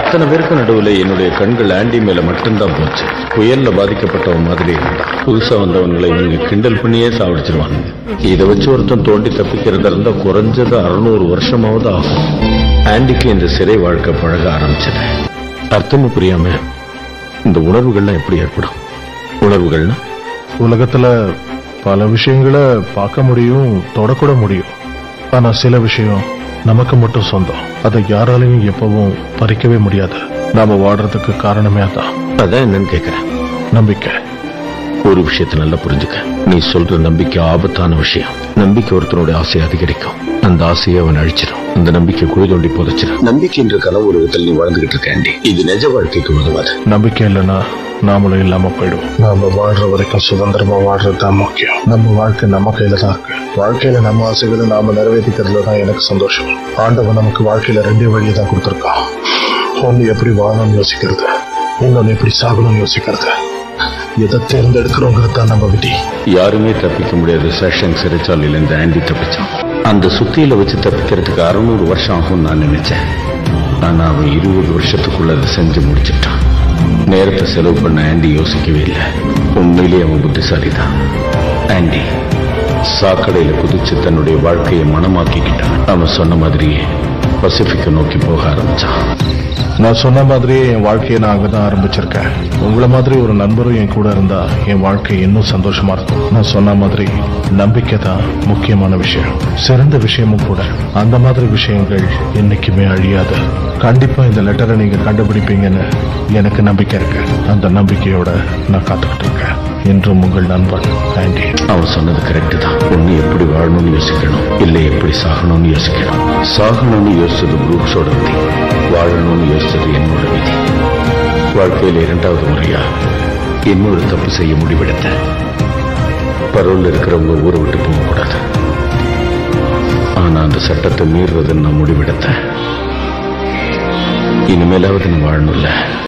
அத்தனை பேருக்கு நடுவுல என்னுடைய கண்கள் ஆண்டி மேல மட்டும்தான் போச்சு புயல்ல பாதிக்கப்பட்டவன் மாதிரி இருந்தான் புதுசா வந்தவங்களை இவங்க கிண்டல் பண்ணியே சாவடிச்சிருவானுங்க இதை வச்சு ஒருத்தன் தோண்டி தப்பிக்கிறதா இருந்தா குறைஞ்சது அறுநூறு வருஷமாவது ஆகும் ஆண்டிக்கு இந்த சிறை வாழ்க்கை பழக ஆரம்பிச்சது அர்த்தமும் புரியாம இந்த உணர்வுகள்லாம் எப்படி ஏற்படும் உணர்வுகள்னா உலகத்துல பல விஷயங்களை பார்க்க முடியும் தொடக்கூட முடியும் ஆனா சில விஷயம் நமக்கு மட்டும் சொந்தம் அதை யாராலையும் எப்பவும் பறிக்கவே முடியாது நாம வாடுறதுக்கு காரணமே அதான் அதான் என்னன்னு கேக்குறேன் நம்பிக்கை ஒரு விஷயத்தை நல்லா புரிஞ்சுக்க நீ சொல்ற நம்பிக்கை ஆபத்தான விஷயம் நம்பிக்கை ஒருத்தனுடைய ஆசையை அதிகரிக்கும் அந்த ஆசையை அவன் அழிச்சிடும் அந்த நம்பிக்கை குழி தோண்டி புதைச்சிடும் நம்பிக்கை என்ற கனவு உலகத்தில் நீ வாழ்ந்துகிட்டு இருக்க ஆண்டி இது நிஜ வாழ்க்கைக்கு உதவாது நம்பிக்கை இல்லைன்னா நாமளும் இல்லாம போயிடும் நாம வாழ்ற வரைக்கும் சுதந்திரமா வாழ்றது தான் முக்கியம் நம்ம வாழ்க்கை நம்ம கையில தான் இருக்கு வாழ்க்கையில நம்ம ஆசைகளை நாம நிறைவேற்றிக்கிறதுல தான் எனக்கு சந்தோஷம் ஆண்டவன் நமக்கு வாழ்க்கையில ரெண்டே வழியை தான் கொடுத்துருக்கான் ஒன்னு எப்படி வாழணும்னு யோசிக்கிறது இன்னொன்னு எப்படி சாகணும்னு யோசிக்கிறது எதை தேர்ந்தெடுக்கிறோங்கிறது தான் நம்ம விதி யாருமே தப்பிக்க முடியாத சேஷன் சிறைச்சாலையில இருந்து ஆண்டி தப்பிச்சான் அந்த சுத்தியில வச்சு தப்பிக்கிறதுக்கு அறுநூறு வருஷம் ஆகும் நான் நினைச்சேன் ஆனா அவன் இருபது வருஷத்துக்குள்ள அதை செஞ்சு முடிச்சிட்டான் நேரத்தை செலவு பண்ண ஆண்டி யோசிக்கவே இல்லை உண்மையிலேயே அவன் புத்திசாலிதான் ஆண்டி சாக்கடையில குதிச்சு தன்னுடைய வாழ்க்கையை மனமாக்கிக்கிட்டான் அவன் சொன்ன மாதிரியே பசிபிக்கை நோக்கி போக ஆரம்பிச்சான் நான் சொன்ன மாதிரியே என் வாழ்க்கையை நான் அங்கதான் ஆரம்பிச்சிருக்கேன் உங்களை மாதிரி ஒரு நண்பரும் என் கூட இருந்தா என் வாழ்க்கை இன்னும் சந்தோஷமா இருக்கும் நான் சொன்ன மாதிரி நம்பிக்கை தான் முக்கியமான விஷயம் சிறந்த விஷயமும் கூட அந்த மாதிரி விஷயங்கள் என்னைக்குமே அழியாது கண்டிப்பா இந்த லெட்டரை நீங்க கண்டுபிடிப்பீங்கன்னு எனக்கு நம்பிக்கை இருக்கு அந்த நம்பிக்கையோட நான் காத்துக்கிட்டு இருக்கேன் என்றும் உங்கள் நண்பன் ஆண்டி அவன் சொன்னது கரெக்ட் தான் ஒண்ணு எப்படி வாழணும்னு யோசிக்கணும் இல்லை எப்படி சாகணும்னு யோசிக்கணும் சாகணும்னு யோசிச்சது புரூக்ஸோட விதி வாழணும்னு யோசிச்சது என்னோட விதி வாழ்க்கையில இரண்டாவது முறையா இன்னொரு தப்பு செய்ய முடிவெடுத்தேன் பரோல்ல இருக்கிறவங்க ஊரை விட்டு போகக்கூடாது ஆனா அந்த சட்டத்தை மீறுறதுன்னு நான் முடிவெடுத்தேன் இனிமேலாவது நான் வாழணும்ல